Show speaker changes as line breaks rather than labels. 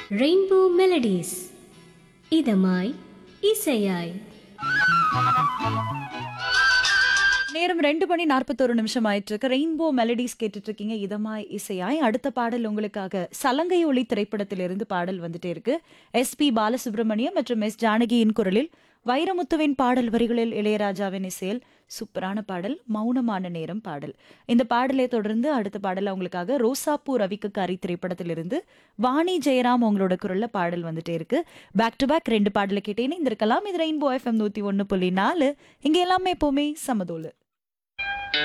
rainbow melodies இதமாய் இசையாய்
நேரம் ரெண்டு மணி நாற்பத்தொரு நிமிஷம் ஆயிட்டு இருக்கு ரெயின்போ மெலடிஸ் கேட்டுட்டு இருக்கீங்க இதமாய் இசையாய் அடுத்த பாடல் உங்களுக்காக சலங்கை ஒளி திரைப்படத்திலிருந்து பாடல் வந்துட்டே இருக்கு எஸ் பி பாலசுப்ரமணியம் மற்றும் எஸ் ஜானகியின் குரலில் வைரமுத்துவின் பாடல் வரிகளில் இளையராஜாவின் இசையில் சூப்பரான பாடல் மௌனமான நேரம் பாடல் இந்த பாடலை தொடர்ந்து அடுத்த பாடல உங்களுக்காக ரோசாப்பூ ரவிக்கு காரி திரைப்படத்திலிருந்து வாணி ஜெயராம் உங்களோட குரல்ல பாடல் வந்துட்டே இருக்கு பேக் டு பேக் ரெண்டு பாடலை கேட்டேன்னு இருந்திருக்கலாம் இது ரெயின்போ எஃப்எம் நூத்தி ஒன்னு புள்ளி நாலு இங்க எல்லாமே எப்பவுமே சமதோலு